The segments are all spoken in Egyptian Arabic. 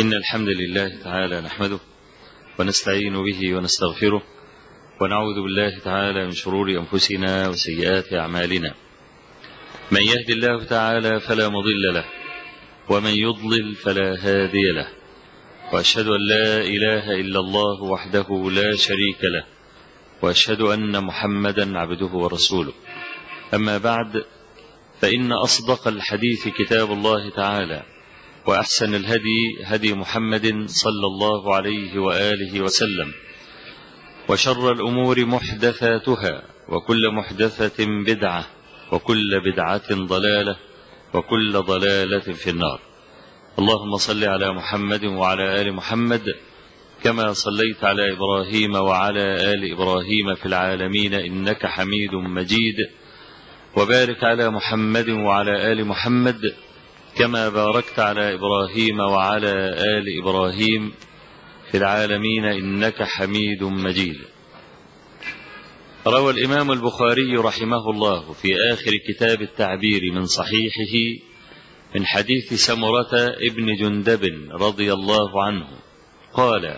إن الحمد لله تعالى نحمده ونستعين به ونستغفره ونعوذ بالله تعالى من شرور أنفسنا وسيئات أعمالنا من يهد الله تعالى فلا مضل له ومن يضلل فلا هادي له وأشهد أن لا إله إلا الله وحده لا شريك له وأشهد أن محمدا عبده ورسوله أما بعد فإن أصدق الحديث كتاب الله تعالى وأحسن الهدي هدي محمد صلى الله عليه وآله وسلم وشر الأمور محدثاتها وكل محدثة بدعة وكل بدعة ضلالة وكل ضلالة في النار اللهم صل على محمد وعلى آل محمد كما صليت على إبراهيم وعلى آل إبراهيم في العالمين إنك حميد مجيد وبارك على محمد وعلى آل محمد كما باركت على إبراهيم وعلى آل إبراهيم في العالمين إنك حميد مجيد روى الإمام البخاري رحمه الله في آخر كتاب التعبير من صحيحه من حديث سمرة ابن جندب رضي الله عنه قال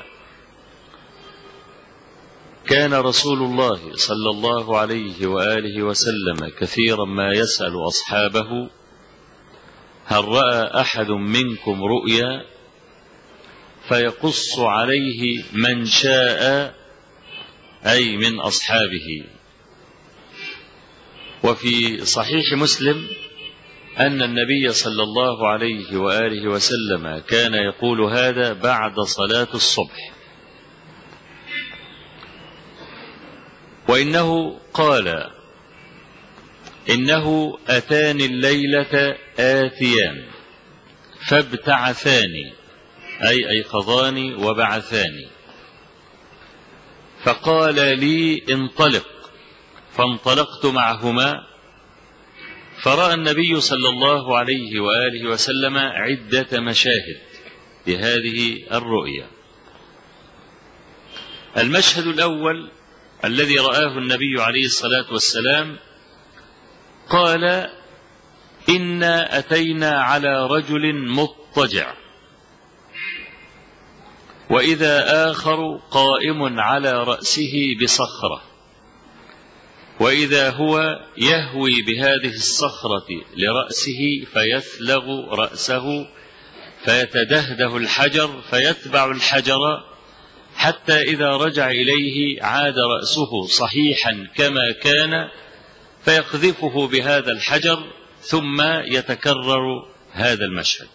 كان رسول الله صلى الله عليه وآله وسلم كثيرا ما يسأل أصحابه هل رأى أحد منكم رؤيا فيقص عليه من شاء أي من أصحابه وفي صحيح مسلم أن النبي صلى الله عليه وآله وسلم كان يقول هذا بعد صلاة الصبح وإنه قال إنه أتاني الليلة آتيان فابتعثاني أي أيقظاني وبعثاني فقال لي انطلق فانطلقت معهما فرأى النبي صلى الله عليه وآله وسلم عدة مشاهد بهذه الرؤيا المشهد الأول الذي رآه النبي عليه الصلاة والسلام قال إنا أتينا على رجل مضطجع وإذا آخر قائم على رأسه بصخرة وإذا هو يهوي بهذه الصخرة لرأسه فيثلغ رأسه فيتدهده الحجر فيتبع الحجر حتى إذا رجع إليه عاد رأسه صحيحا كما كان فيقذفه بهذا الحجر ثم يتكرر هذا المشهد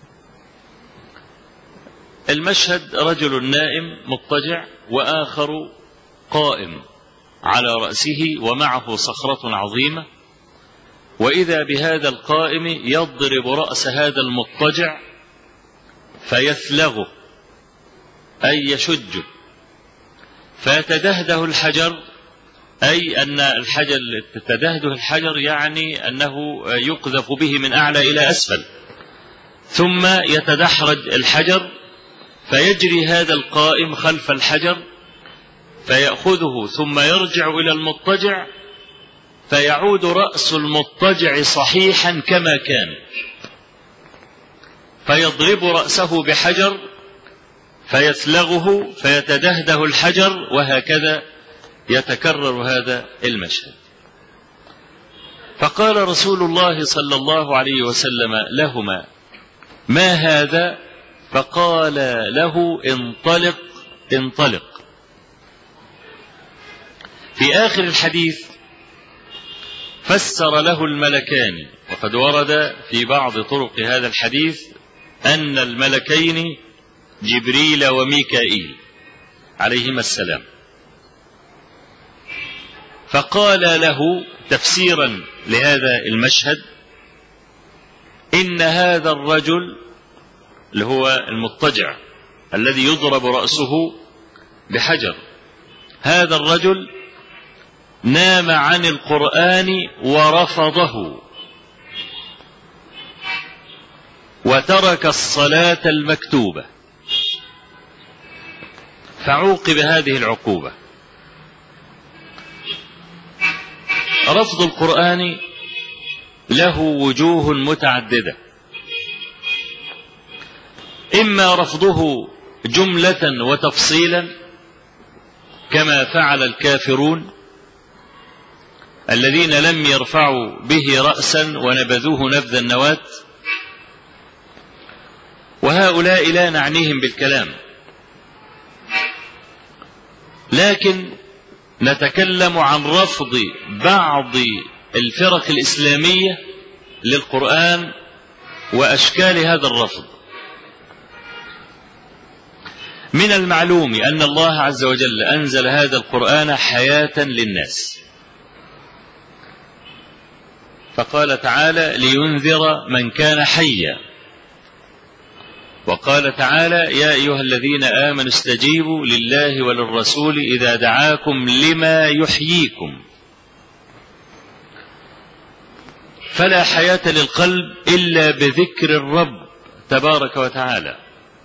المشهد رجل نائم مضطجع وآخر قائم على رأسه ومعه صخرة عظيمة وإذا بهذا القائم يضرب رأس هذا المضطجع فيثلغه أي يشجه فيتدهده الحجر أي أن الحجر تدهده الحجر يعني أنه يقذف به من أعلى إلى أسفل ثم يتدحرج الحجر فيجري هذا القائم خلف الحجر فيأخذه ثم يرجع إلى المضطجع فيعود رأس المضطجع صحيحا كما كان فيضرب رأسه بحجر فيثلغه فيتدهده الحجر وهكذا يتكرر هذا المشهد فقال رسول الله صلى الله عليه وسلم لهما ما هذا فقال له انطلق انطلق في آخر الحديث فسر له الملكان وقد ورد في بعض طرق هذا الحديث أن الملكين جبريل وميكائيل عليهما السلام فقال له تفسيرا لهذا المشهد إن هذا الرجل اللي هو المضطجع الذي يضرب رأسه بحجر هذا الرجل نام عن القرآن ورفضه وترك الصلاة المكتوبة فعوقب هذه العقوبة رفض القرآن له وجوه متعددة إما رفضه جملة وتفصيلا كما فعل الكافرون الذين لم يرفعوا به رأسا ونبذوه نبذ النواة وهؤلاء لا نعنيهم بالكلام لكن نتكلم عن رفض بعض الفرق الإسلامية للقرآن وأشكال هذا الرفض من المعلوم أن الله عز وجل أنزل هذا القرآن حياة للناس فقال تعالى لينذر من كان حيا وقال تعالى يا أيها الذين آمنوا استجيبوا لله وللرسول إذا دعاكم لما يحييكم فلا حياة للقلب إلا بذكر الرب تبارك وتعالى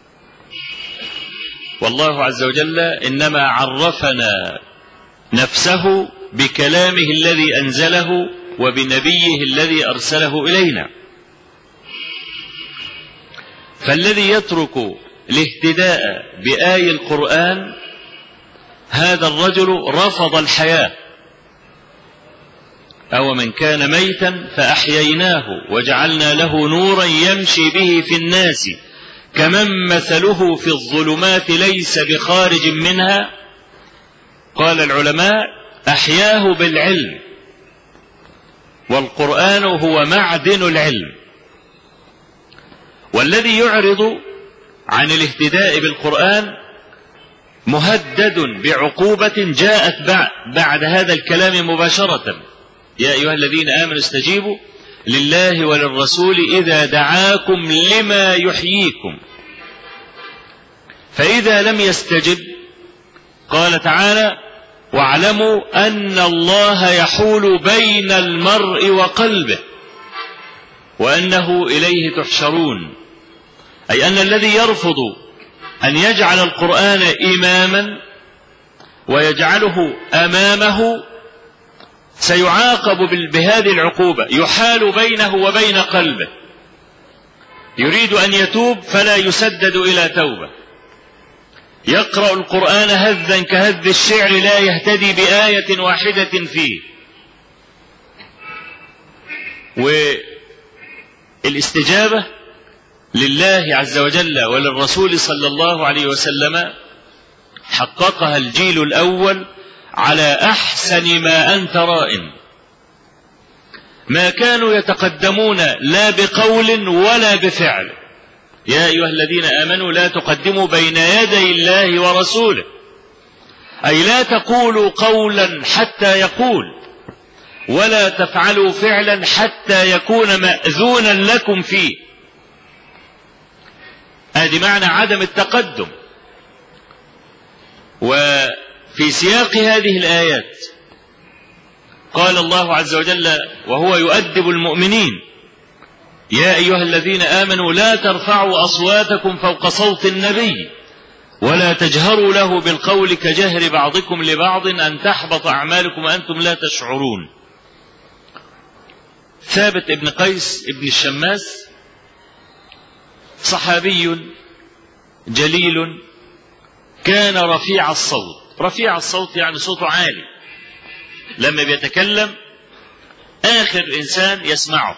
والله عز وجل إنما عرفنا نفسه بكلامه الذي أنزله وبنبيه الذي أرسله إلينا فالذي يترك الاهتداء بآي القرآن هذا الرجل رفض الحياة أو من كان ميتا فأحييناه وجعلنا له نورا يمشي به في الناس كمن مثله في الظلمات ليس بخارج منها قال العلماء أحياه بالعلم والقرآن هو معدن العلم والذي يعرض عن الاهتداء بالقرآن مهدد بعقوبة جاءت بعد هذا الكلام مباشرة يا أيها الذين آمنوا استجيبوا لله وللرسول إذا دعاكم لما يحييكم فإذا لم يستجب قال تعالى واعلموا أن الله يحول بين المرء وقلبه وأنه إليه تحشرون أي أن الذي يرفض أن يجعل القرآن إماما ويجعله أمامه سيعاقب بهذه العقوبة يحال بينه وبين قلبه يريد أن يتوب فلا يسدد إلى توبة يقرأ القرآن هذا كهذ الشعر لا يهتدي بآية واحدة فيه والاستجابة لله عز وجل وللرسول صلى الله عليه وسلم حققها الجيل الأول على أحسن ما أنت رائن ما كانوا يتقدمون لا بقول ولا بفعل يا أيها الذين آمنوا لا تقدموا بين يدي الله ورسوله أي لا تقولوا قولا حتى يقول ولا تفعلوا فعلا حتى يكون مأذونا لكم فيه هذه معنى عدم التقدم وفي سياق هذه الآيات قال الله عز وجل وهو يؤدب المؤمنين يا أيها الذين آمنوا لا ترفعوا أصواتكم فوق صوت النبي ولا تجهروا له بالقول كجهر بعضكم لبعض أن تحبط أعمالكم وأنتم لا تشعرون ثابت ابن قيس ابن الشماس صحابي جليل كان رفيع الصوت رفيع الصوت يعني صوته عالي لما بيتكلم آخر إنسان يسمعه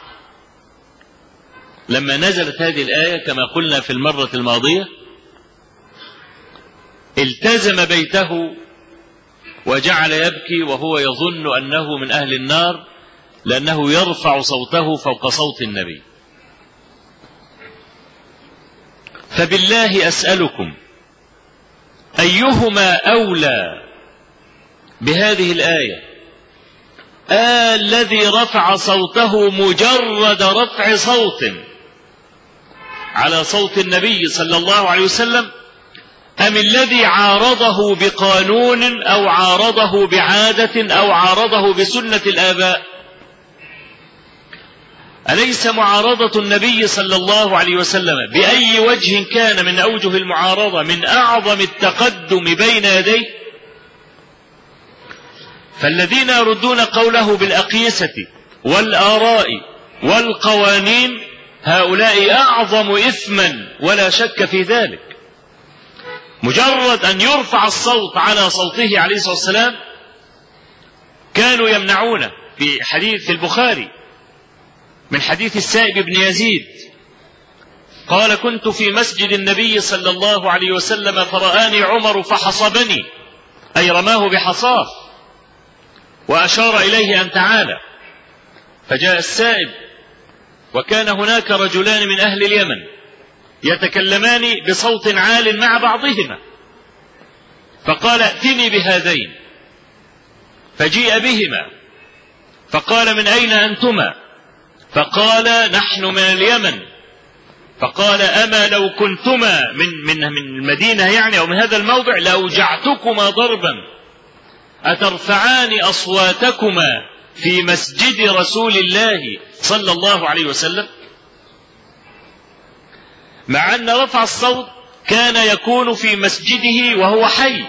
لما نزلت هذه الآية كما قلنا في المرة الماضية التزم بيته وجعل يبكي وهو يظن أنه من أهل النار لأنه يرفع صوته فوق صوت النبي فبالله أسألكم أيهما أولى بهذه الآية آه الذي رفع صوته مجرد رفع صوت على صوت النبي صلى الله عليه وسلم أم الذي عارضه بقانون أو عارضه بعادة أو عارضه بسنة الآباء أليس معارضة النبي صلى الله عليه وسلم بأي وجه كان من أوجه المعارضة من أعظم التقدم بين يديه فالذين يردون قوله بالأقيسة والآراء والقوانين هؤلاء أعظم إثما ولا شك في ذلك مجرد أن يرفع الصوت على صوته عليه الصلاة والسلام كانوا يمنعونه في حديث البخاري من حديث السائب بن يزيد قال كنت في مسجد النبي صلى الله عليه وسلم فرآني عمر فحصبني أي رماه بحصاه وأشار إليه أن تعالى فجاء السائب وكان هناك رجلان من أهل اليمن يتكلمان بصوت عال مع بعضهما فقال ائتني بهذين فجيء بهما فقال من أين أنتما فقال نحن من اليمن فقال أما لو كنتما من من من المدينة يعني أو من هذا الموضع لأوجعتكما ضربا أترفعان أصواتكما في مسجد رسول الله صلى الله عليه وسلم مع أن رفع الصوت كان يكون في مسجده وهو حي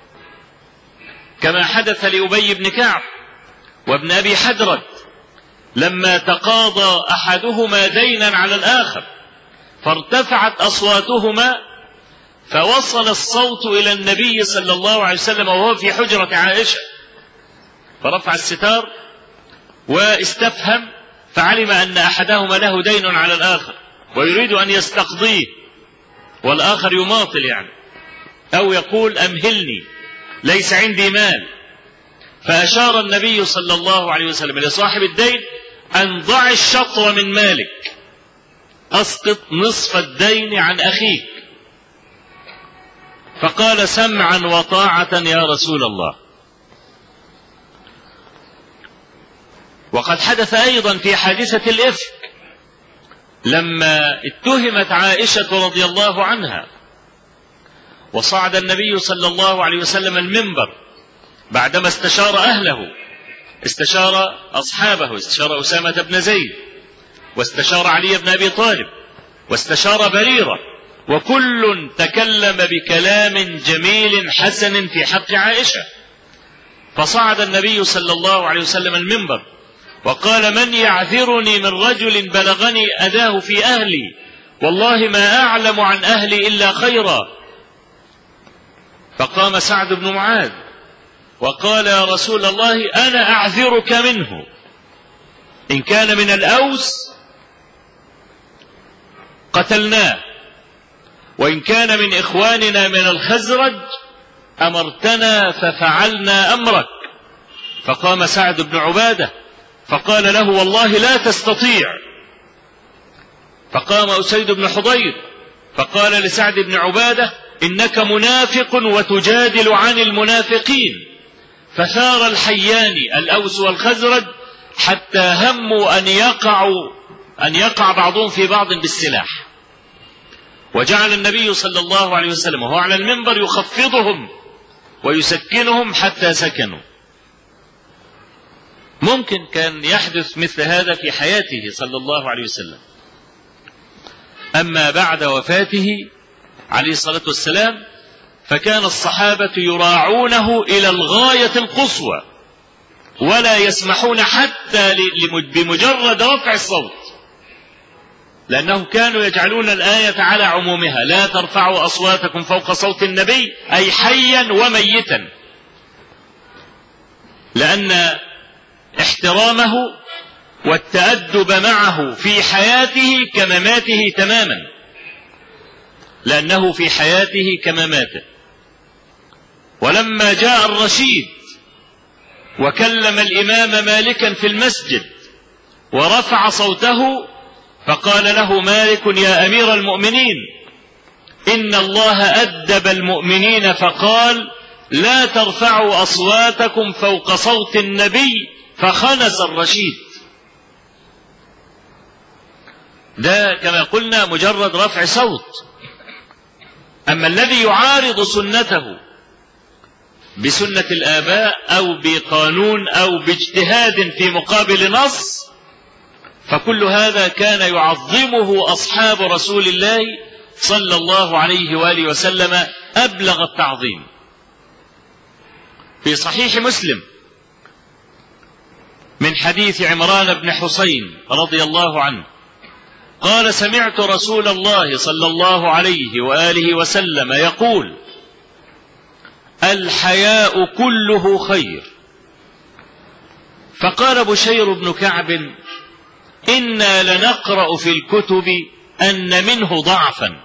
كما حدث لأبي بن كعب وابن أبي حدرد لما تقاضى أحدهما دينا على الآخر فارتفعت أصواتهما فوصل الصوت إلى النبي صلى الله عليه وسلم وهو في حجرة عائشة فرفع الستار واستفهم فعلم أن أحدهما له دين على الآخر ويريد أن يستقضيه والآخر يماطل يعني أو يقول أمهلني ليس عندي مال فأشار النبي صلى الله عليه وسلم لصاحب الدين أن ضع الشطر من مالك أسقط نصف الدين عن أخيك فقال سمعا وطاعة يا رسول الله وقد حدث أيضا في حادثة الإفك لما اتهمت عائشة رضي الله عنها وصعد النبي صلى الله عليه وسلم المنبر بعدما استشار أهله استشار أصحابه استشار أسامة بن زيد واستشار علي بن أبي طالب واستشار بريرة وكل تكلم بكلام جميل حسن في حق عائشة فصعد النبي صلى الله عليه وسلم المنبر وقال من يعذرني من رجل بلغني أذاه في أهلي والله ما أعلم عن أهلي إلا خيرا فقام سعد بن معاذ وقال يا رسول الله أنا أعذرك منه إن كان من الأوس قتلناه وإن كان من إخواننا من الخزرج أمرتنا ففعلنا أمرك فقام سعد بن عبادة فقال له والله لا تستطيع فقام أسيد بن حضير فقال لسعد بن عبادة إنك منافق وتجادل عن المنافقين فثار الحيان الأوس والخزرج حتى هموا أن يقعوا أن يقع بعضهم في بعض بالسلاح وجعل النبي صلى الله عليه وسلم وهو على المنبر يخفضهم ويسكنهم حتى سكنوا ممكن كان يحدث مثل هذا في حياته صلى الله عليه وسلم أما بعد وفاته عليه الصلاة والسلام فكان الصحابة يراعونه إلى الغاية القصوى ولا يسمحون حتى بمجرد رفع الصوت لأنهم كانوا يجعلون الآية على عمومها لا ترفعوا أصواتكم فوق صوت النبي أي حيا وميتا لأن احترامه والتأدب معه في حياته كمماته تماما لأنه في حياته كمماته ولما جاء الرشيد وكلم الإمام مالكا في المسجد ورفع صوته فقال له مالك يا أمير المؤمنين إن الله أدب المؤمنين فقال لا ترفعوا أصواتكم فوق صوت النبي فخنس الرشيد ده كما قلنا مجرد رفع صوت أما الذي يعارض سنته بسنة الآباء أو بقانون أو باجتهاد في مقابل نص فكل هذا كان يعظمه أصحاب رسول الله صلى الله عليه وآله وسلم أبلغ التعظيم في صحيح مسلم من حديث عمران بن حسين رضي الله عنه قال سمعت رسول الله صلى الله عليه وآله وسلم يقول الحياء كله خير فقال بشير بن كعب إنا لنقرأ في الكتب أن منه ضعفا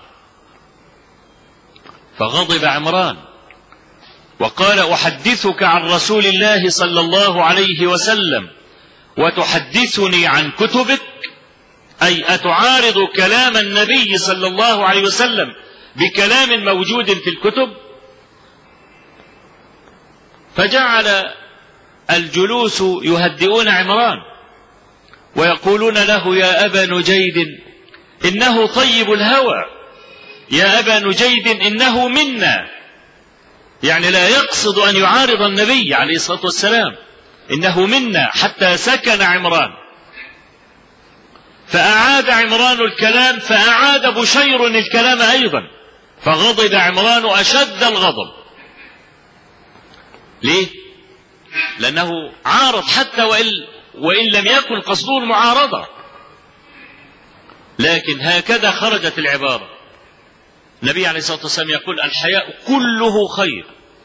فغضب عمران وقال أحدثك عن رسول الله صلى الله عليه وسلم وتحدثني عن كتبك أي أتعارض كلام النبي صلى الله عليه وسلم بكلام موجود في الكتب فجعل الجلوس يهدئون عمران ويقولون له يا أبا نجيد إنه طيب الهوى يا أبا نجيد إنه منا يعني لا يقصد أن يعارض النبي عليه الصلاة والسلام إنه منا حتى سكن عمران فأعاد عمران الكلام فأعاد بشير الكلام أيضا فغضب عمران أشد الغضب ليه؟ لأنه عارض حتى وإن, وإن لم يكن قصده المعارضة لكن هكذا خرجت العبارة النبي عليه الصلاة والسلام يقول الحياء كله خير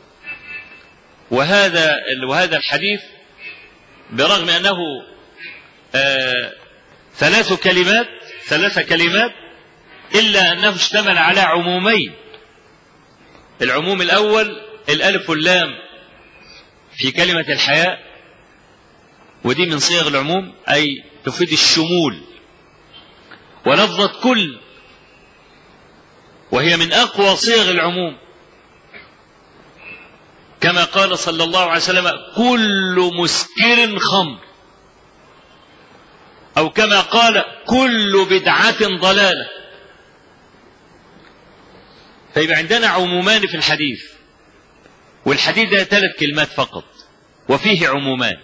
وهذا وهذا الحديث برغم أنه آه ثلاث كلمات ثلاث كلمات إلا أنه اشتمل على عمومين العموم الأول الألف واللام في كلمة الحياء ودي من صيغ العموم أي تفيد الشمول ولفظة كل وهي من أقوى صيغ العموم كما قال صلى الله عليه وسلم كل مسكر خمر أو كما قال كل بدعة ضلالة فيبقى عندنا عمومان في الحديث والحديث ده ثلاث كلمات فقط وفيه عمومان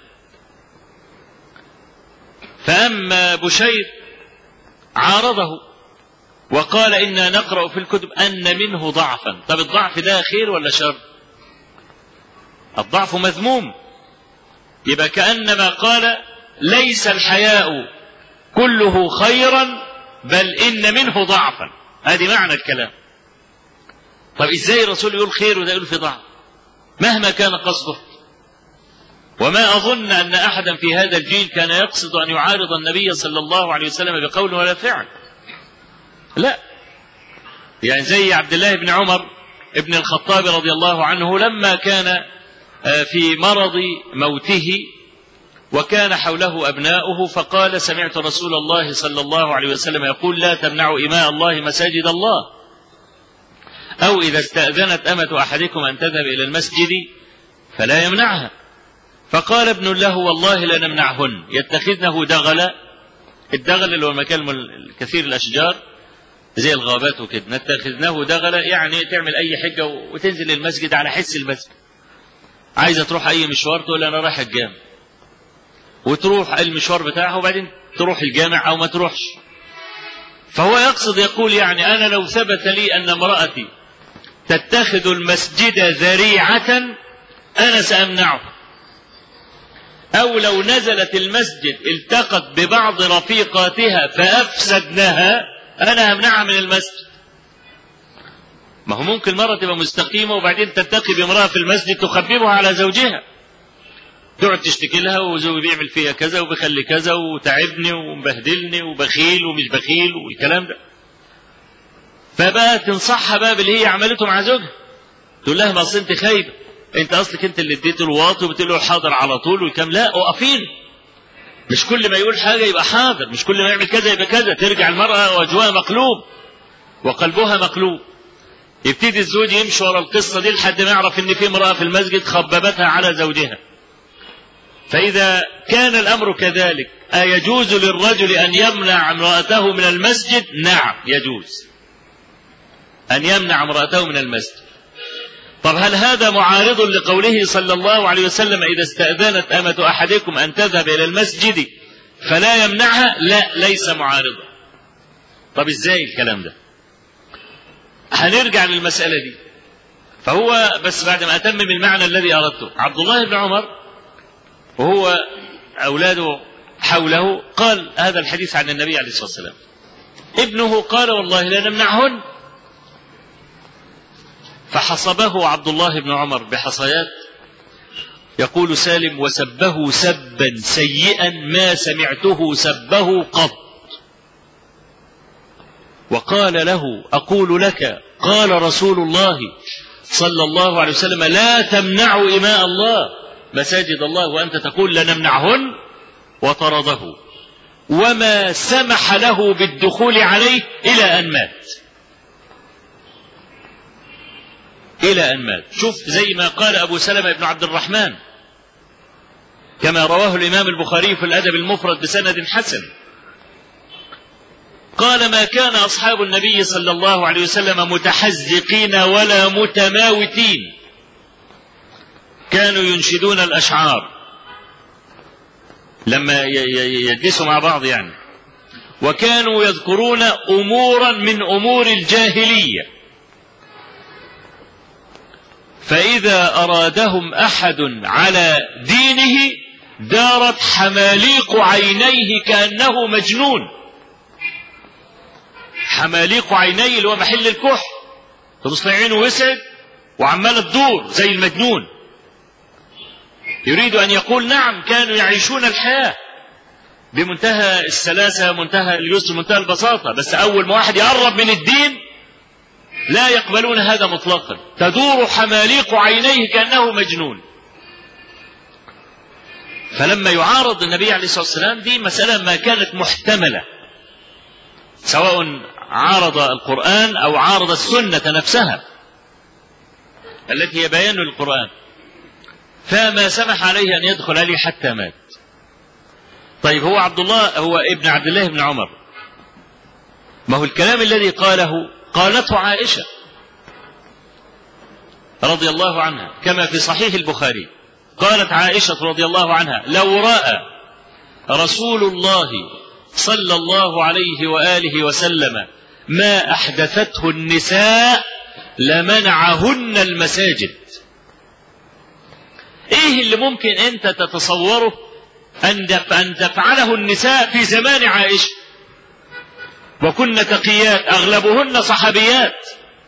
فأما بشير عارضه وقال إنا نقرأ في الكتب أن منه ضعفا طب الضعف ده خير ولا شر الضعف مذموم يبقى كأنما قال ليس الحياء كله خيرا بل إن منه ضعفا هذه معنى الكلام طب إزاي الرسول يقول خير وده يقول في ضعف مهما كان قصده وما أظن أن أحدا في هذا الجيل كان يقصد أن يعارض النبي صلى الله عليه وسلم بقول ولا فعل لا يعني زي عبد الله بن عمر ابن الخطاب رضي الله عنه لما كان في مرض موته وكان حوله أبناؤه فقال سمعت رسول الله صلى الله عليه وسلم يقول لا تمنعوا إماء الله مساجد الله أو إذا استأذنت أمة أحدكم أن تذهب إلى المسجد فلا يمنعها فقال ابن له والله لا نمنعهن يتخذنه دغلا الدغل اللي هو المكان كثير الأشجار زي الغابات وكده نتخذناه دغلا يعني تعمل أي حجة وتنزل المسجد على حس المسجد عايزة تروح أي مشوار تقول أنا رايح الجامع وتروح المشوار بتاعها وبعدين تروح الجامع أو ما تروحش فهو يقصد يقول يعني أنا لو ثبت لي أن امرأتي تتخذ المسجد ذريعة أنا سأمنعه أو لو نزلت المسجد التقت ببعض رفيقاتها فأفسدنها أنا همنعها من المسجد ما هو ممكن مرة تبقى مستقيمة وبعدين تلتقي بامرأة في المسجد تخببها على زوجها تقعد تشتكي لها وزوجي بيعمل فيها كذا وبيخلي كذا وتعبني ومبهدلني وبخيل ومش بخيل والكلام ده فبقى تنصحها بقى باللي هي عملته مع زوجها تقول لها ما اصل انت خايبه انت اصلك انت اللي اديته الواطي وبتقول له حاضر على طول والكلام لا اقفين مش كل ما يقول حاجه يبقى حاضر مش كل ما يعمل كذا يبقى كذا ترجع المراه وجهها مقلوب وقلبها مقلوب يبتدي الزوج يمشي ورا القصه دي لحد ما يعرف ان في امراه في المسجد خببتها على زوجها فاذا كان الامر كذلك ايجوز للرجل ان يمنع امراته من المسجد نعم يجوز ان يمنع امراته من المسجد طب هل هذا معارض لقوله صلى الله عليه وسلم إذا استأذنت أمة أحدكم أن تذهب إلى المسجد فلا يمنعها لا ليس معارضا طب إزاي الكلام ده هنرجع للمسألة دي فهو بس بعد ما أتمم المعنى الذي أردته عبد الله بن عمر وهو أولاده حوله قال هذا الحديث عن النبي عليه الصلاة والسلام ابنه قال والله لا نمنعهن فحصبه عبد الله بن عمر بحصيات يقول سالم وسبه سبا سيئا ما سمعته سبه قط وقال له اقول لك قال رسول الله صلى الله عليه وسلم لا تمنعوا إماء الله مساجد الله وأنت تقول لنمنعهن وطرده وما سمح له بالدخول عليه إلى أن مات إلى أن مات شوف زي ما قال أبو سلمة بن عبد الرحمن كما رواه الإمام البخاري في الأدب المفرد بسند حسن قال ما كان أصحاب النبي صلى الله عليه وسلم متحزقين ولا متماوتين كانوا ينشدون الأشعار لما يجلسوا مع بعض يعني وكانوا يذكرون أمورا من أمور الجاهلية فإذا أرادهم أحد على دينه دارت حماليق عينيه كأنه مجنون حماليق عينيه اللي هو محل الكحل تبص عينه وسعد وعمالة تدور زي المجنون يريد أن يقول نعم كانوا يعيشون الحياة بمنتهى السلاسة منتهى اليسر منتهى البساطة بس أول ما واحد يقرب من الدين لا يقبلون هذا مطلقا تدور حماليق عينيه كأنه مجنون فلما يعارض النبي عليه الصلاة والسلام دي مسألة ما كانت محتملة سواء عارض القرآن أو عارض السنة نفسها التي هي بيان للقرآن فما سمح عليه أن يدخل عليه حتى مات طيب هو عبد الله هو ابن عبد الله بن عمر ما هو الكلام الذي قاله قالته عائشة رضي الله عنها كما في صحيح البخاري قالت عائشة رضي الله عنها لو رأى رسول الله صلى الله عليه وآله وسلم ما أحدثته النساء لمنعهن المساجد ايه اللي ممكن انت تتصوره ان ان تفعله النساء في زمان عائشه وكن تقيات اغلبهن صحابيات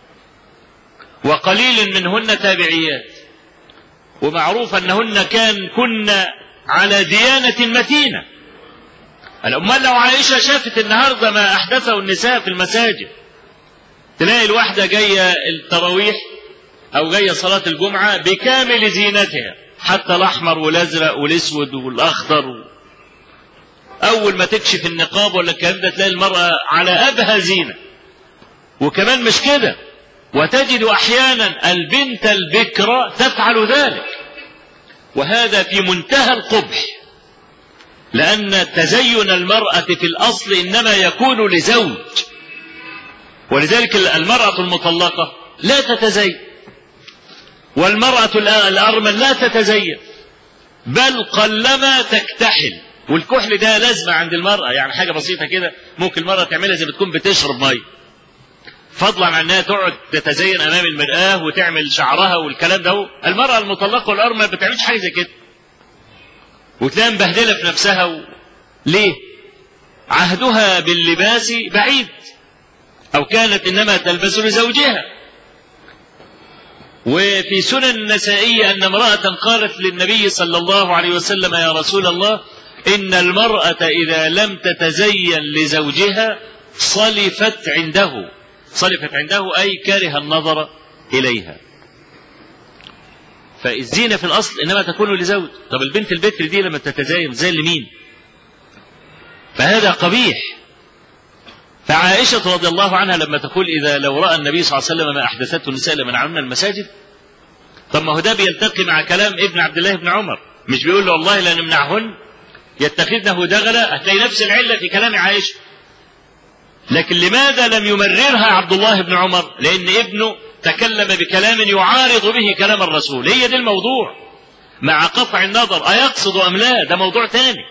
وقليل منهن تابعيات ومعروف انهن كان كن على ديانه متينه الأمال لو عائشة شافت النهاردة ما أحدثه النساء في المساجد تلاقي الواحدة جاية التراويح أو جاية صلاة الجمعة بكامل زينتها حتى الأحمر والأزرق والأسود والأخضر أول ما تكشف النقاب ولا الكلام ده تلاقي المرأة على أبهى زينة وكمان مش كده وتجد أحيانا البنت البكرة تفعل ذلك وهذا في منتهى القبح لأن تزين المرأة في الأصل إنما يكون لزوج ولذلك المرأة المطلقة لا تتزين والمرأة الأرمل لا تتزين بل قلما تكتحل والكحل ده لازمة عند المرأة يعني حاجة بسيطة كده ممكن المرأة تعملها زي بتكون بتشرب مية فضلا عن انها تقعد تتزين امام المرآة وتعمل شعرها والكلام ده المرأة المطلقة والأرمل ما بتعملش حاجة زي كده وتلاقي مبهدلة في نفسها و... ليه؟ عهدها باللباس بعيد أو كانت إنما تلبس لزوجها وفي سنن النسائية أن امرأة قالت للنبي صلى الله عليه وسلم يا رسول الله إن المرأة إذا لم تتزين لزوجها صلفت عنده صلفت عنده أي كره النظر إليها فالزينة في الأصل إنما تكون لزوج طب البنت البكر دي لما تتزين زي لمين فهذا قبيح فعائشة رضي الله عنها لما تقول إذا لو رأى النبي صلى الله عليه وسلم ما أحدثته النساء لمنعهن المساجد طب ما هو ده بيلتقي مع كلام ابن عبد الله بن عمر مش بيقول له والله لا نمنعهن يتخذنه دغلا هتلاقي نفس العلة في كلام عائشة لكن لماذا لم يمررها عبد الله بن عمر لأن ابنه تكلم بكلام يعارض به كلام الرسول هي دي الموضوع مع قطع النظر أيقصد أم لا ده موضوع تاني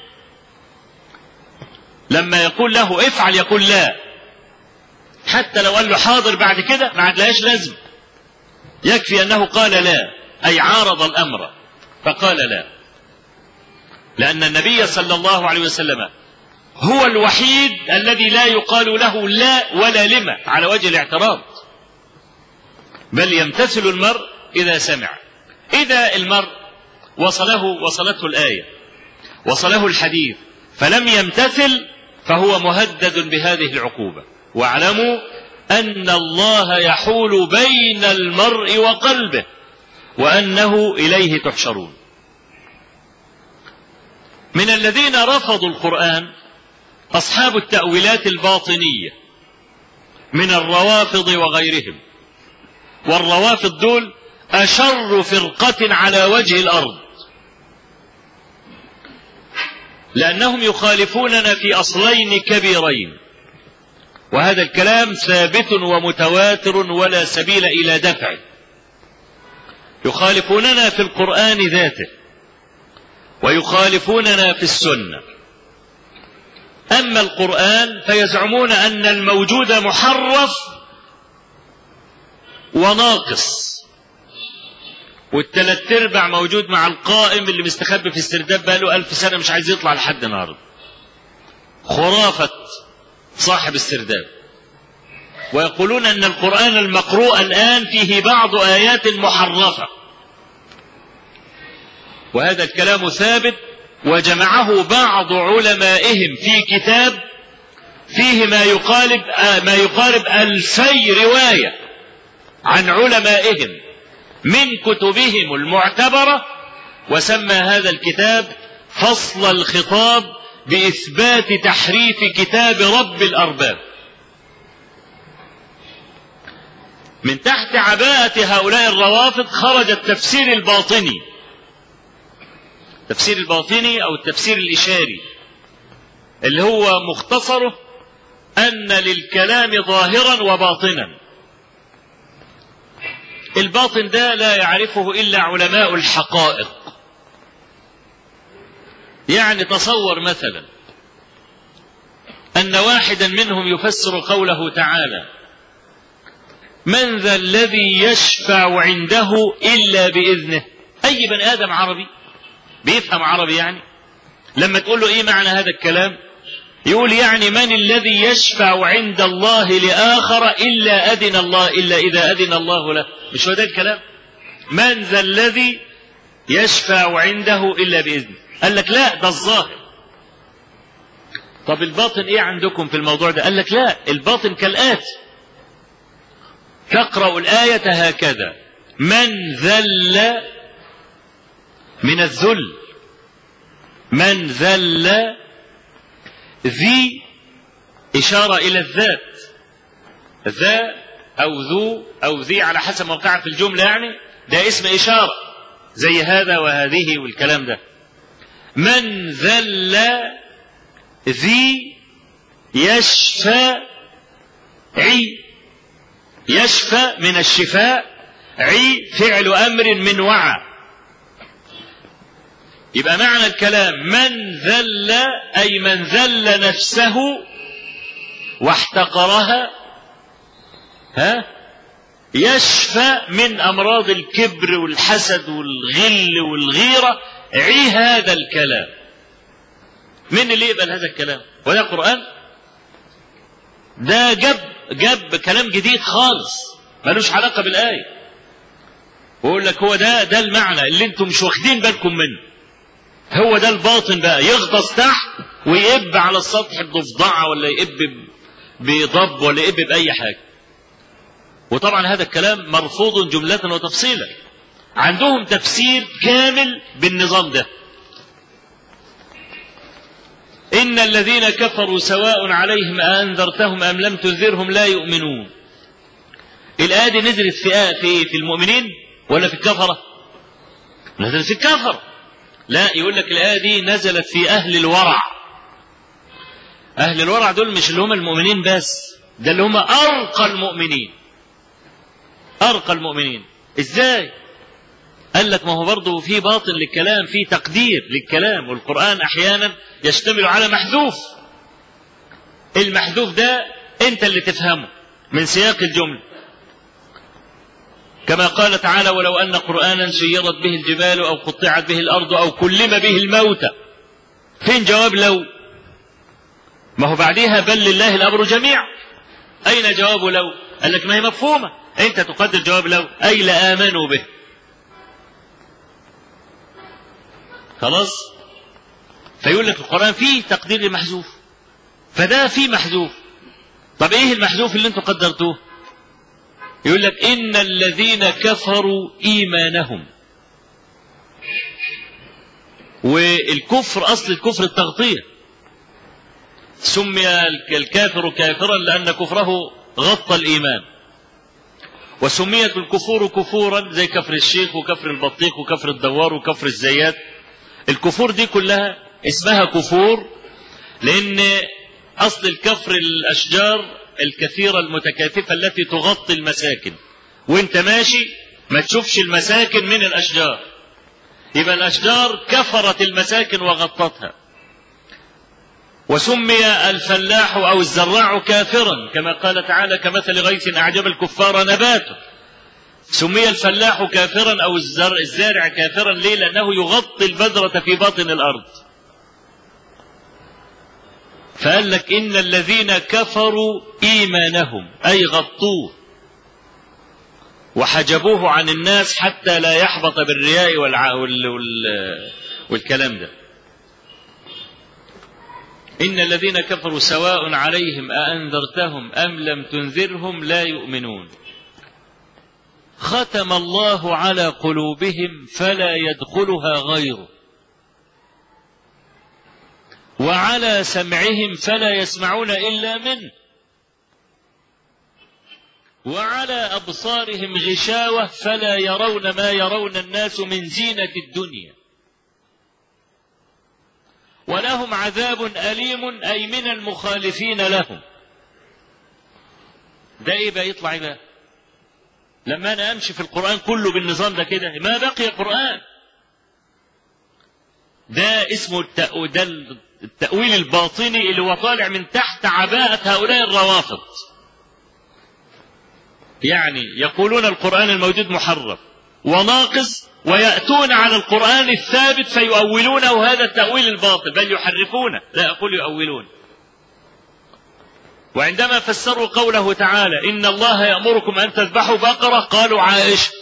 لما يقول له افعل يقول لا حتى لو قال له حاضر بعد كده ما عادلهاش لازم يكفي أنه قال لا أي عارض الأمر فقال لا لأن النبي صلى الله عليه وسلم هو الوحيد الذي لا يقال له لا ولا لما على وجه الاعتراض بل يمتثل المرء إذا سمع إذا المرء وصله وصلته الآية وصله الحديث فلم يمتثل فهو مهدد بهذه العقوبة واعلموا أن الله يحول بين المرء وقلبه وأنه إليه تحشرون من الذين رفضوا القرآن أصحاب التأويلات الباطنية من الروافض وغيرهم والروافض دول أشر فرقة على وجه الأرض لأنهم يخالفوننا في أصلين كبيرين وهذا الكلام ثابت ومتواتر ولا سبيل إلى دفعه يخالفوننا في القرآن ذاته ويخالفوننا في السنة أما القرآن فيزعمون أن الموجود محرف وناقص والتلات ارباع موجود مع القائم اللي مستخبي في السرداب بقاله ألف سنة مش عايز يطلع لحد النهارده خرافة صاحب السرداب ويقولون أن القرآن المقروء الآن فيه بعض آيات محرفة وهذا الكلام ثابت وجمعه بعض علمائهم في كتاب فيه ما يقارب ما يقارب ألفي رواية عن علمائهم من كتبهم المعتبرة وسمى هذا الكتاب فصل الخطاب بإثبات تحريف كتاب رب الأرباب من تحت عباءة هؤلاء الروافض خرج التفسير الباطني التفسير الباطني أو التفسير الإشاري اللي هو مختصره أن للكلام ظاهرا وباطنا الباطن ده لا يعرفه إلا علماء الحقائق يعني تصور مثلا أن واحدا منهم يفسر قوله تعالى من ذا الذي يشفع عنده إلا بإذنه أي بني آدم عربي بيفهم عربي يعني لما تقول له إيه معنى هذا الكلام يقول يعني من الذي يشفع عند الله لآخر إلا أذن الله إلا إذا أذن الله له مش هو ده الكلام من ذا الذي يشفع عنده إلا بإذنه قال لك لا ده الظاهر طب الباطن ايه عندكم في الموضوع ده قال لك لا الباطن كالآتي تقرأ الآية هكذا من ذل من الذل من ذل ذي إشارة إلى الذات ذا أو ذو أو ذي على حسب موقعها في الجملة يعني ده اسم إشارة زي هذا وهذه والكلام ده من ذل ذي يشفى عي يشفى من الشفاء عي فعل أمر من وعى يبقى معنى الكلام من ذل أي من ذل نفسه واحتقرها ها يشفى من أمراض الكبر والحسد والغل والغيرة عي هذا الكلام من اللي يقبل هذا الكلام وده قرآن ده جاب جاب كلام جديد خالص ملوش علاقة بالآية ويقول لك هو ده ده المعنى اللي انتم مش واخدين بالكم منه هو ده الباطن بقى يغطس تحت ويقب على السطح بضفدعة ولا يقب بضب ولا يقب بأي حاجة وطبعا هذا الكلام مرفوض جملة وتفصيلا عندهم تفسير كامل بالنظام ده إن الذين كفروا سواء عليهم أنذرتهم أم لم تنذرهم لا يؤمنون الآية دي نزلت في في في المؤمنين ولا في الكفرة؟ نزلت في الكفرة لا يقول لك الآية دي نزلت في أهل الورع أهل الورع دول مش اللي هم المؤمنين بس ده اللي هم أرقى المؤمنين أرقى المؤمنين إزاي قال لك ما هو برضه في باطن للكلام في تقدير للكلام والقرآن أحيانا يشتمل على محذوف المحذوف ده أنت اللي تفهمه من سياق الجملة كما قال تعالى ولو أن قرآنا سيرت به الجبال أو قطعت به الأرض أو كلم به الموتى فين جواب لو ما هو بعديها بل لله الأمر جميعا أين جواب لو قال لك ما هي مفهومة أنت تقدر جواب لو أي لآمنوا به خلاص فيقول لك القرآن فيه تقدير المحذوف فده فيه محذوف طب ايه المحذوف اللي انتم قدرتوه يقول لك ان الذين كفروا ايمانهم والكفر اصل الكفر التغطيه سمي الكافر كافرا لان كفره غطى الايمان وسميت الكفور كفورا زي كفر الشيخ وكفر البطيخ وكفر الدوار وكفر الزيات الكفور دي كلها اسمها كفور لان اصل الكفر الاشجار الكثيره المتكاثفه التي تغطي المساكن وانت ماشي ما تشوفش المساكن من الاشجار يبقى الاشجار كفرت المساكن وغطتها وسمي الفلاح او الزراع كافرا كما قال تعالى كمثل غيث اعجب الكفار نباته سمي الفلاح كافرا او الزرع الزارع كافرا ليه لانه يغطي البذره في باطن الارض فقال لك ان الذين كفروا ايمانهم اي غطوه وحجبوه عن الناس حتى لا يحبط بالرياء والع... وال... وال... والكلام ده إن الذين كفروا سواء عليهم أأنذرتهم أم لم تنذرهم لا يؤمنون ختم الله على قلوبهم فلا يدخلها غيره وعلى سمعهم فلا يسمعون إلا منه وعلى أبصارهم غشاوة فلا يرون ما يرون الناس من زينة الدنيا ولهم عذاب أليم أي من المخالفين لهم ده إيه بقى يطلع بقى لما أنا أمشي في القرآن كله بالنظام ده كده ما بقي قرآن ده اسمه التأو ده التأويل الباطني اللي هو طالع من تحت عباءة هؤلاء الروافض يعني يقولون القرآن الموجود محرف وناقص ويأتون على القرآن الثابت فيؤولونه هذا التأويل الباطل بل يحرفونه لا أقول يؤولون وعندما فسروا قوله تعالى إن الله يأمركم أن تذبحوا بقرة قالوا عائشة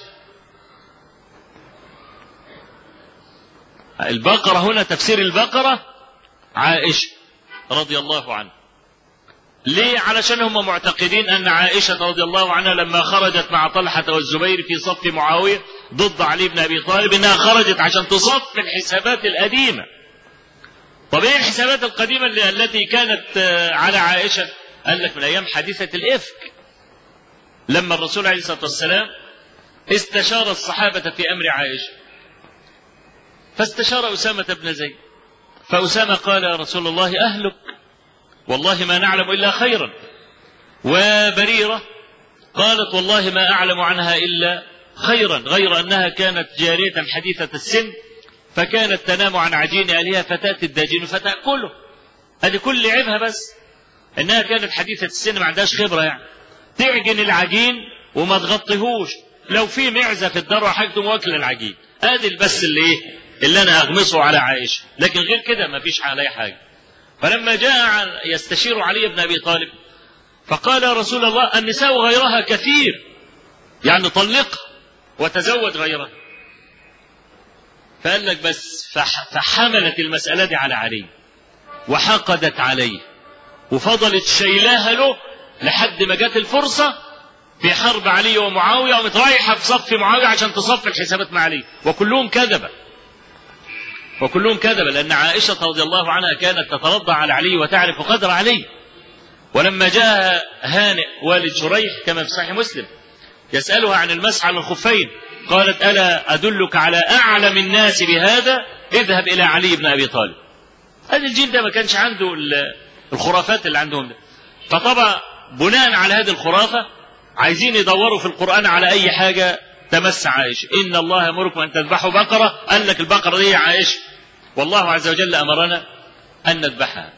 البقرة هنا تفسير البقرة عائشة رضي الله عنها ليه علشان هم معتقدين أن عائشة رضي الله عنها لما خرجت مع طلحة والزبير في صف معاوية ضد علي بن أبي طالب إنها خرجت عشان تصف الحسابات القديمة طب ايه الحسابات القديمة التي كانت على عائشة قال لك من أيام حادثة الإفك لما الرسول عليه الصلاة والسلام استشار الصحابة في أمر عائشة فاستشار أسامة بن زيد فأسامة قال يا رسول الله أهلك والله ما نعلم إلا خيرا وبريرة قالت والله ما أعلم عنها إلا خيرا غير أنها كانت جارية حديثة السن فكانت تنام عن عجين أهلها فتأتي الداجين فتأكله هذه كل عيبها بس إنها كانت حديثة السن ما عندهاش خبرة يعني تعجن العجين وما تغطيهوش لو في معزة في الدار حاجة واكل العجين هذه بس اللي ايه اللي انا اغمسه على عائشة لكن غير كده ما فيش عليه حاجة فلما جاء يستشير علي بن ابي طالب فقال يا رسول الله النساء غيرها كثير يعني طلقها وتزوج غيرها فقال لك بس فحملت المسألة دي على علي وحقدت عليه وفضلت شيلاها له لحد ما جت الفرصة في حرب علي ومعاوية وقامت رايحة في صف معاوية عشان تصفي الحسابات مع علي وكلهم كذبة وكلهم كذبة لأن عائشة رضي الله عنها كانت تترضى على علي وتعرف قدر علي ولما جاء هانئ والد شريح كما في صحيح مسلم يسألها عن المسح على الخفين قالت ألا أدلك على أعلم الناس بهذا اذهب إلى علي بن أبي طالب هذا الجيل ده ما كانش عنده الخرافات اللي عندهم ده فطبعا بناء على هذه الخرافة عايزين يدوروا في القرآن على أي حاجة تمس عائشة إن الله يأمركم أن تذبحوا بقرة قال لك البقرة دي عائشة والله عز وجل أمرنا أن نذبحها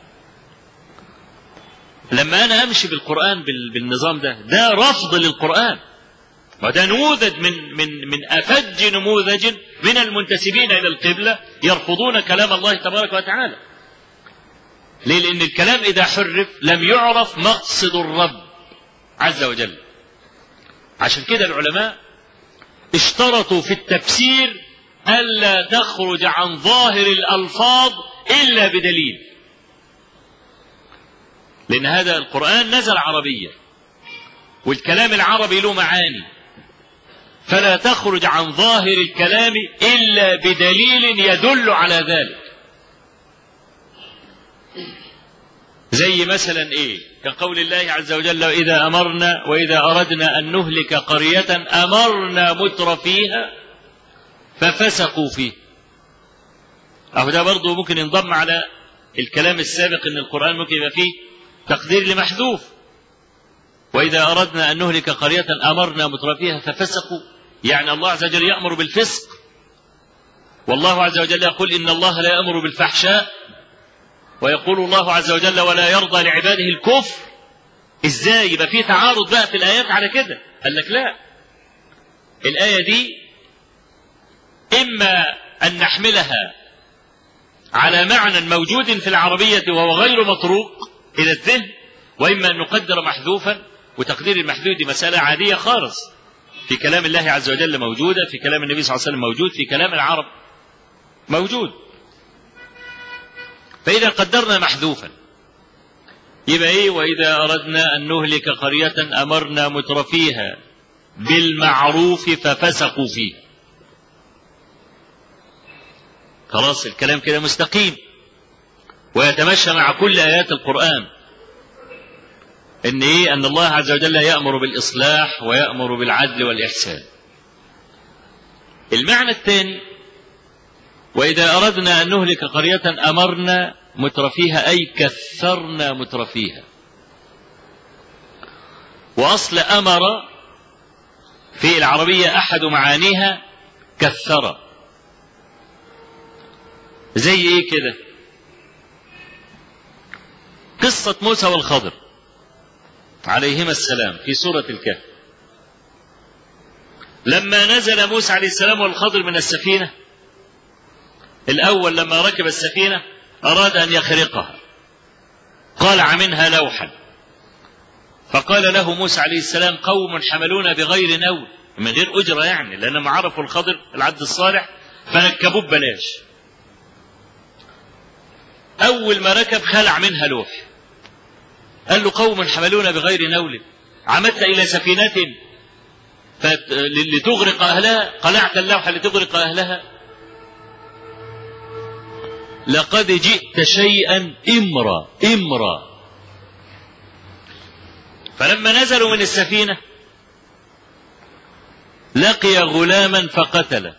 لما أنا أمشي بالقرآن بالنظام ده ده رفض للقرآن وده نموذج من من من أفج نموذج من المنتسبين إلى القبلة يرفضون كلام الله تبارك وتعالى ليه لأن الكلام إذا حرف لم يعرف مقصد الرب عز وجل عشان كده العلماء اشترطوا في التفسير ألا تخرج عن ظاهر الألفاظ إلا بدليل لأن هذا القرآن نزل عربيا والكلام العربي له معاني فلا تخرج عن ظاهر الكلام إلا بدليل يدل على ذلك زي مثلا ايه كقول الله عز وجل واذا امرنا واذا اردنا ان نهلك قريه امرنا متر فيها ففسقوا فيه اهو ده برضه ممكن ينضم على الكلام السابق ان القران ممكن يبقى فيه تقدير لمحذوف واذا اردنا ان نهلك قريه امرنا متر فيها ففسقوا يعني الله عز وجل يامر بالفسق والله عز وجل يقول ان الله لا يامر بالفحشاء ويقول الله عز وجل ولا يرضى لعباده الكفر ازاي يبقى في تعارض بقى في الايات على كده قال لك لا الايه دي اما ان نحملها على معنى موجود في العربيه وهو غير مطروق الى الذهن واما ان نقدر محذوفا وتقدير المحذوف دي مساله عاديه خالص في كلام الله عز وجل موجوده في كلام النبي صلى الله عليه وسلم موجود في كلام العرب موجود فإذا قدرنا محذوفا يبقى إيه وإذا أردنا أن نهلك قرية أمرنا مترفيها بالمعروف ففسقوا فيه خلاص الكلام كده مستقيم ويتمشى مع كل آيات القرآن إن إيه أن الله عز وجل يأمر بالإصلاح ويأمر بالعدل والإحسان المعنى الثاني وإذا أردنا أن نهلك قرية أمرنا مترفيها أي كثرنا مترفيها وأصل أمر في العربية أحد معانيها كثر زي إيه كده قصة موسى والخضر عليهما السلام في سورة الكهف لما نزل موسى عليه السلام والخضر من السفينة الأول لما ركب السفينة أراد أن يخرقها قالع منها لوحا فقال له موسى عليه السلام قوم حملونا بغير نول من غير أجرة يعني لأنهم عرفوا الخضر العبد الصالح فنكبوه ببلاش أول ما ركب خلع منها لوح قال له قوم حملونا بغير نول عمدت إلى سفينة لتغرق أهلها قلعت اللوحة لتغرق أهلها لقد جئت شيئا امرا امرا فلما نزلوا من السفينه لقي غلاما فقتله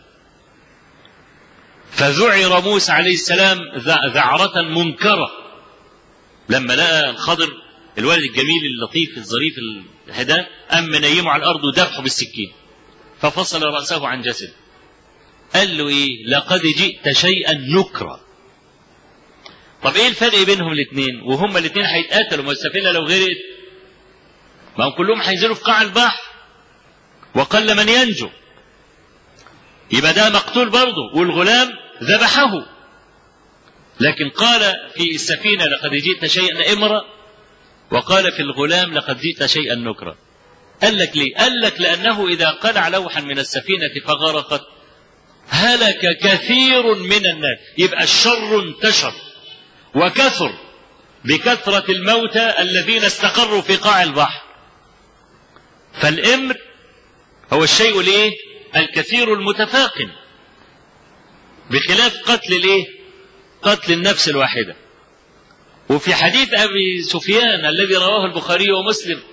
فذعر موسى عليه السلام ذعرة منكرة لما لقى الخضر الولد الجميل اللطيف الظريف الهداه أم منيمه على الأرض ودفعه بالسكين ففصل رأسه عن جسده قال له إيه لقد جئت شيئا نكرا طب ايه الفرق بينهم الاثنين وهما الاثنين هيتقاتلوا ما السفينه لو غرقت ما هم كلهم هينزلوا في قاع البحر وقل من ينجو يبقى ده مقتول برضه والغلام ذبحه لكن قال في السفينة لقد جئت شيئا إمرا وقال في الغلام لقد جئت شيئا نكرا قال لك ليه قال لك لأنه إذا قلع لوحا من السفينة فغرقت هلك كثير من الناس يبقى الشر انتشر وكثر بكثرة الموتى الذين استقروا في قاع البحر فالإمر هو الشيء الايه الكثير المتفاقم بخلاف قتل الايه قتل النفس الواحدة وفي حديث أبي سفيان الذي رواه البخاري ومسلم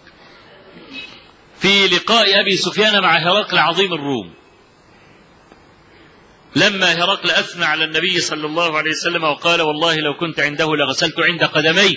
في لقاء أبي سفيان مع هرقل عظيم الروم لما هرقل أثنى على النبي صلى الله عليه وسلم وقال والله لو كنت عنده لغسلت عند قدميه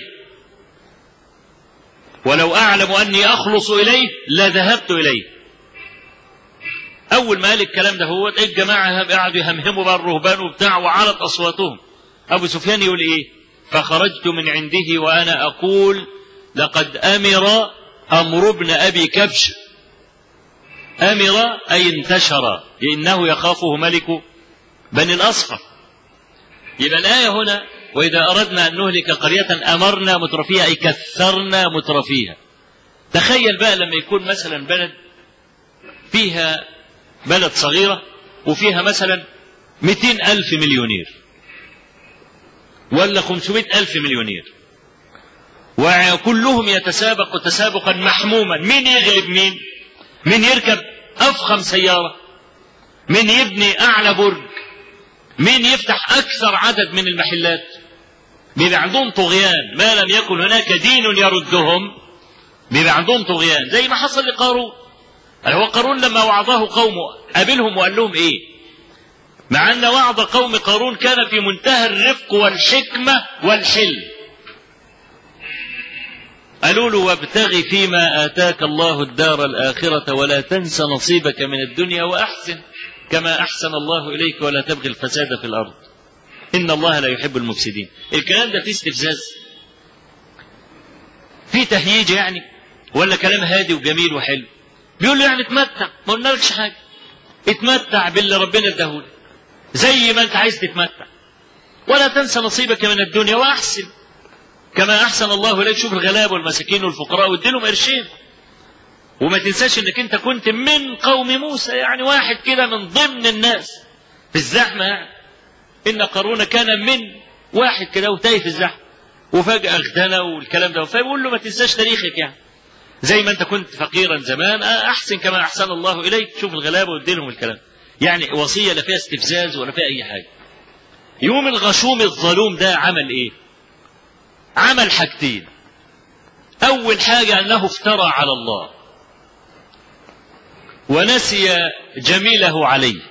ولو أعلم أني أخلص إليه لذهبت إليه أول ما قال الكلام ده هو الجماعة قعدوا يهمهموا بقى الرهبان وبتاع وعلت أصواتهم أبو سفيان يقول إيه فخرجت من عنده وأنا أقول لقد أمر أمر ابن أبي كبش أمر أي انتشر إنه يخافه ملك بني الأصفر يبقى الآية هنا وإذا أردنا أن نهلك قرية أمرنا مترفيها أي كثرنا مترفيها تخيل بقى لما يكون مثلا بلد فيها بلد صغيرة وفيها مثلا 200 ألف مليونير ولا 500 ألف مليونير وكلهم يتسابق تسابقا محموما مين يغلب مين مين يركب أفخم سيارة مين يبني أعلى برج مين يفتح أكثر عدد من المحلات بيبقى عندهم طغيان ما لم يكن هناك دين يردهم بيبقى عندهم طغيان زي ما حصل لقارون هو قارون لما وعظه قومه قابلهم وقال لهم ايه مع ان وعظ قوم قارون كان في منتهى الرفق والحكمه والحلم قالوا له وابتغ فيما آتاك الله الدار الآخرة ولا تنس نصيبك من الدنيا وأحسن كما أحسن الله إليك ولا تبغي الفساد في الأرض إن الله لا يحب المفسدين الكلام ده فيه استفزاز في تهييج يعني ولا كلام هادي وجميل وحلو بيقول له يعني اتمتع ما قلنالكش حاجة اتمتع باللي ربنا اداهولك زي ما انت عايز تتمتع ولا تنسى نصيبك من الدنيا واحسن كما احسن الله اليك شوف الغلاب والمساكين والفقراء واديلهم قرشين وما تنساش انك انت كنت من قوم موسى يعني واحد كده من ضمن الناس في الزحمه يعني ان قارون كان من واحد كده وتايه في الزحمه وفجاه اغتنى والكلام ده فبيقول له ما تنساش تاريخك يعني زي ما انت كنت فقيرا زمان احسن كما احسن الله اليك شوف الغلابه واديلهم الكلام يعني وصيه لا فيها استفزاز ولا فيها اي حاجه يوم الغشوم الظلوم ده عمل ايه عمل حاجتين اول حاجه انه افترى على الله ونسي جميله عليه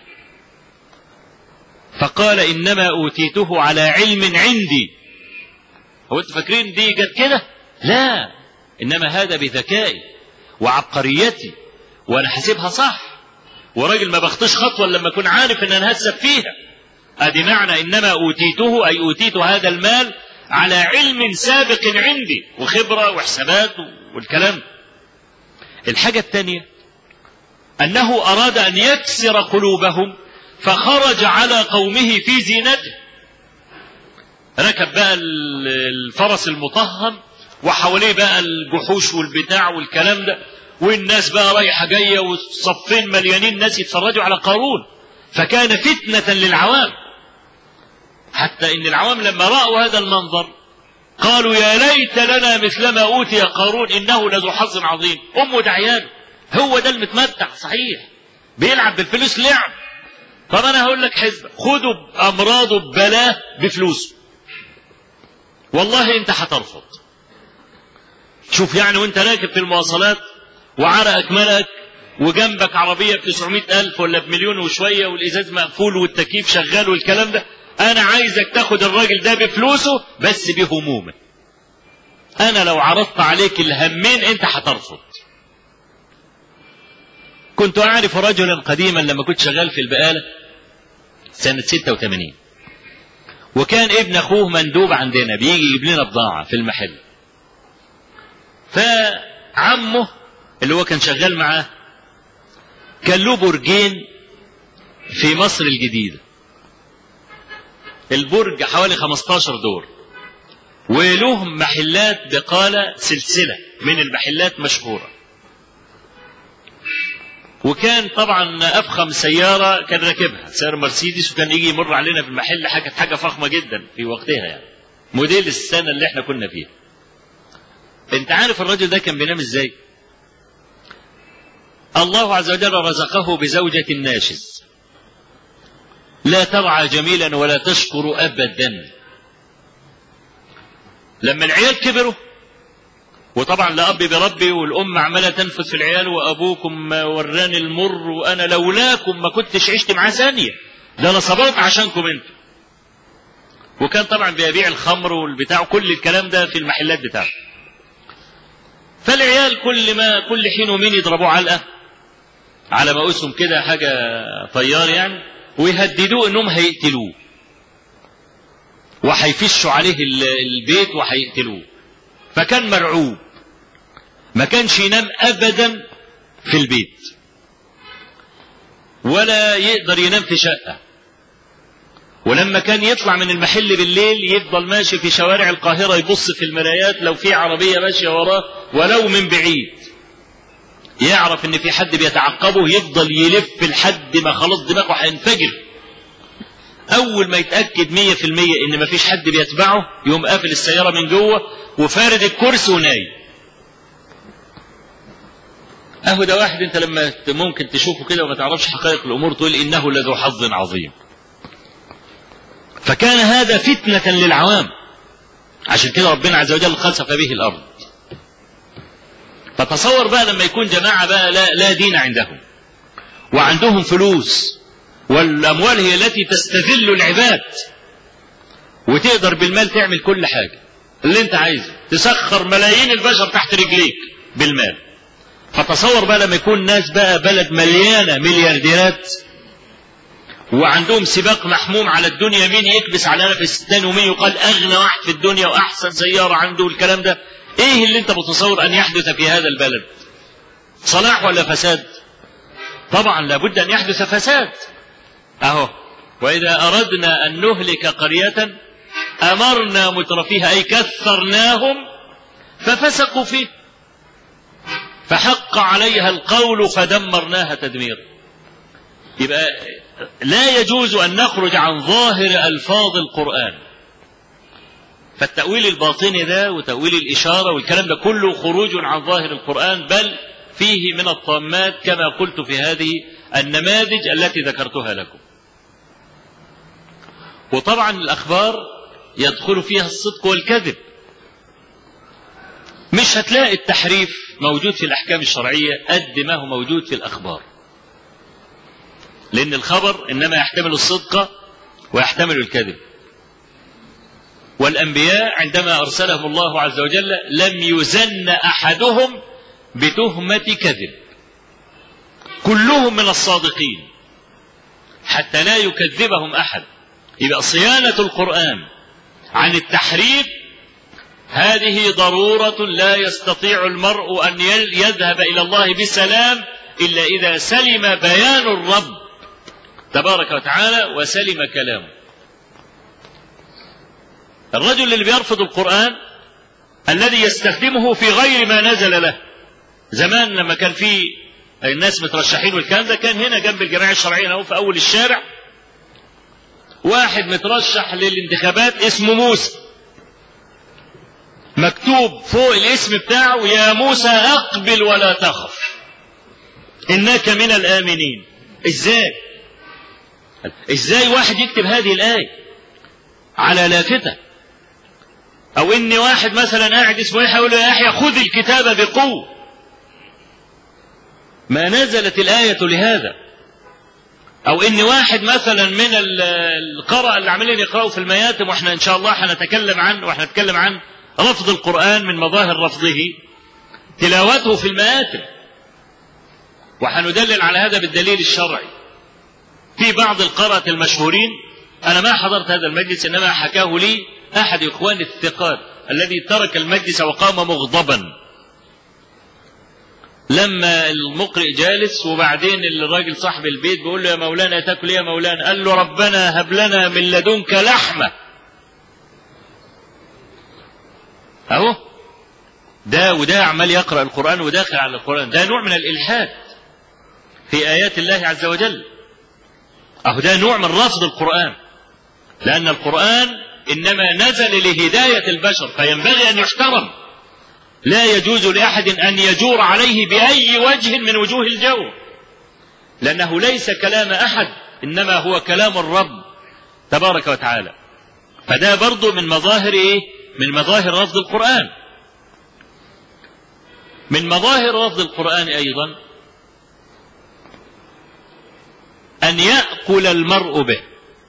فقال انما اوتيته على علم عندي هو انتوا فاكرين دي جت كده لا انما هذا بذكائي وعبقريتي وانا حاسبها صح وراجل ما بخطش خطوه لما اكون عارف ان انا هكسب فيها ادي معنى انما اوتيته اي اوتيت هذا المال على علم سابق عندي وخبره وحسابات والكلام الحاجه الثانيه انه اراد ان يكسر قلوبهم فخرج على قومه في زينته ركب بقى الفرس المطهم وحواليه بقى الجحوش والبتاع والكلام ده والناس بقى رايحه جايه والصفين مليانين ناس يتفرجوا على قارون فكان فتنه للعوام حتى ان العوام لما راوا هذا المنظر قالوا يا ليت لنا مثل ما اوتي قارون انه لذو حظ عظيم امه دعيان هو ده المتمتع صحيح بيلعب بالفلوس لعب طب انا هقول لك حزب خدوا بامراضه ببلاه بفلوسه والله انت هترفض شوف يعني وانت راكب في المواصلات وعرقك ملك وجنبك عربية ب 900 ألف ولا بمليون وشوية والإزاز مقفول والتكييف شغال والكلام ده أنا عايزك تاخد الراجل ده بفلوسه بس بهمومه أنا لو عرضت عليك الهمين أنت هترفض كنت أعرف رجلا قديما لما كنت شغال في البقالة سنة 86 وكان ابن أخوه مندوب عندنا بيجي يجيب لنا بضاعة في المحل فعمه اللي هو كان شغال معاه كان له برجين في مصر الجديدة البرج حوالي 15 دور وله محلات بقالة سلسلة من المحلات مشهورة وكان طبعا افخم سياره كان راكبها سياره مرسيدس وكان يجي يمر علينا في المحل حاجه حاجه فخمه جدا في وقتها يعني موديل السنه اللي احنا كنا فيها انت عارف الرجل ده كان بينام ازاي الله عز وجل رزقه بزوجة ناشز لا ترعى جميلا ولا تشكر أبدا لما العيال كبروا وطبعا الأب بربي والأم عمالة تنفذ في العيال وأبوكم وراني المر وأنا لولاكم ما كنتش عشت معاه ثانية ده أنا صبرت عشانكم أنتم وكان طبعا بيبيع الخمر والبتاع كل الكلام ده في المحلات بتاعته فالعيال كل ما كل حين ومين يضربوه علقه على مقاسهم كده حاجه طيار يعني ويهددوه انهم هيقتلوه وهيفشوا عليه البيت وهيقتلوه فكان مرعوب ما كانش ينام ابدا في البيت ولا يقدر ينام في شقه ولما كان يطلع من المحل بالليل يفضل ماشي في شوارع القاهرة يبص في المرايات لو في عربية ماشية وراه ولو من بعيد يعرف ان في حد بيتعقبه يفضل يلف لحد ما خلاص دماغه هينفجر اول ما يتاكد مية في المية ان مفيش حد بيتبعه يقوم قافل السيارة من جوه وفارد الكرسي ونايم اهو ده واحد انت لما ممكن تشوفه كده وما تعرفش حقائق الامور تقول انه لذو حظ عظيم فكان هذا فتنة للعوام عشان كده ربنا عز وجل خسف به الارض فتصور بقى لما يكون جماعة بقى لا, لا دين عندهم وعندهم فلوس والأموال هي التي تستذل العباد وتقدر بالمال تعمل كل حاجة اللي انت عايزه تسخر ملايين البشر تحت رجليك بالمال فتصور بقى لما يكون ناس بقى بلد مليانة مليارديرات وعندهم سباق محموم على الدنيا مين يكبس على نفس الثاني ومين يقال أغنى واحد في الدنيا وأحسن سيارة عنده الكلام ده ايه اللي انت متصور ان يحدث في هذا البلد صلاح ولا فساد طبعا لابد ان يحدث فساد اهو واذا اردنا ان نهلك قريه امرنا مترفيها اي كثرناهم ففسقوا فيه فحق عليها القول فدمرناها تدميرا يبقى لا يجوز ان نخرج عن ظاهر الفاظ القران فالتأويل الباطني ده وتأويل الإشارة والكلام ده كله خروج عن ظاهر القرآن بل فيه من الطامات كما قلت في هذه النماذج التي ذكرتها لكم وطبعا الأخبار يدخل فيها الصدق والكذب مش هتلاقي التحريف موجود في الأحكام الشرعية قد ما هو موجود في الأخبار لأن الخبر إنما يحتمل الصدق ويحتمل الكذب والأنبياء عندما أرسلهم الله عز وجل لم يزن أحدهم بتهمة كذب كلهم من الصادقين حتى لا يكذبهم أحد يبقى صيانة القرآن عن التحريف هذه ضرورة لا يستطيع المرء أن يذهب إلى الله بسلام إلا إذا سلم بيان الرب تبارك وتعالى وسلم كلامه الرجل اللي بيرفض القرآن الذي يستخدمه في غير ما نزل له زمان لما كان في الناس مترشحين والكلام ده كان هنا جنب الجمعية الشرعية أهو في أول الشارع واحد مترشح للانتخابات اسمه موسى مكتوب فوق الاسم بتاعه يا موسى أقبل ولا تخف إنك من الآمنين إزاي إزاي واحد يكتب هذه الآية على لافتة او ان واحد مثلا قاعد اسمه يحيى يقول له يا يحيى خذ الكتاب بقوه ما نزلت الايه لهذا او ان واحد مثلا من القراء اللي عاملين يقراوا في المياتم واحنا ان شاء الله هنتكلم عن واحنا نتكلم عن رفض القران من مظاهر رفضه تلاوته في المياتم وحندلل على هذا بالدليل الشرعي في بعض القراءة المشهورين أنا ما حضرت هذا المجلس إنما حكاه لي أحد إخوان الثقات الذي ترك المجلس وقام مغضبا لما المقرئ جالس وبعدين الراجل صاحب البيت بيقول له يا مولانا تاكل يا مولانا قال له ربنا هب لنا من لدنك لحمه اهو ده وده عمال يقرا القران وداخل على القران ده نوع من الالحاد في ايات الله عز وجل اهو ده نوع من رفض القران لان القران انما نزل لهدايه البشر فينبغي ان يحترم لا يجوز لاحد ان يجور عليه باي وجه من وجوه الجور لانه ليس كلام احد انما هو كلام الرب تبارك وتعالى فده برضه من مظاهر ايه من مظاهر رفض القران من مظاهر رفض القران ايضا ان ياكل المرء به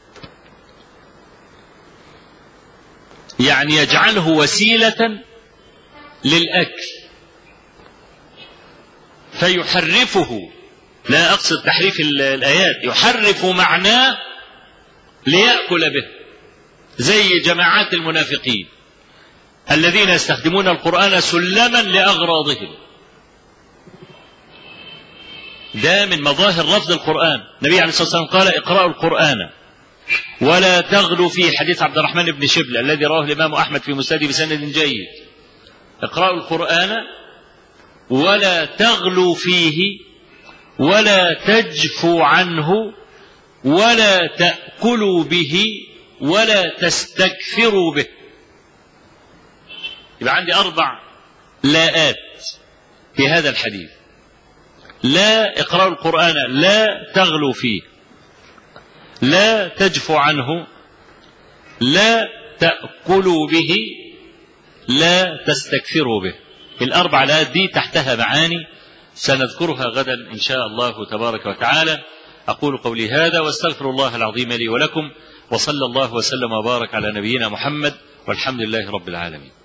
يعني يجعله وسيله للاكل فيحرفه لا اقصد تحريف الايات يحرف معناه ليأكل به زي جماعات المنافقين الذين يستخدمون القرآن سلما لأغراضهم ده من مظاهر رفض القرآن النبي عليه الصلاة والسلام قال اقرأوا القرآن ولا تغلو فيه حديث عبد الرحمن بن شبل الذي رواه الإمام أحمد في مسنده بسند جيد اقرأوا القرآن ولا تغلو فيه ولا تجفوا عنه ولا تأكلوا به ولا تستكثروا به يبقى عندي أربع لاءات في هذا الحديث لا اقرأوا القرآن لا تغلوا فيه لا تجفوا عنه لا تأكلوا به لا تستكثروا به الأربع لاءات دي تحتها معاني سنذكرها غدا إن شاء الله تبارك وتعالى أقول قولي هذا واستغفر الله العظيم لي ولكم وصلى الله وسلم وبارك على نبينا محمد والحمد لله رب العالمين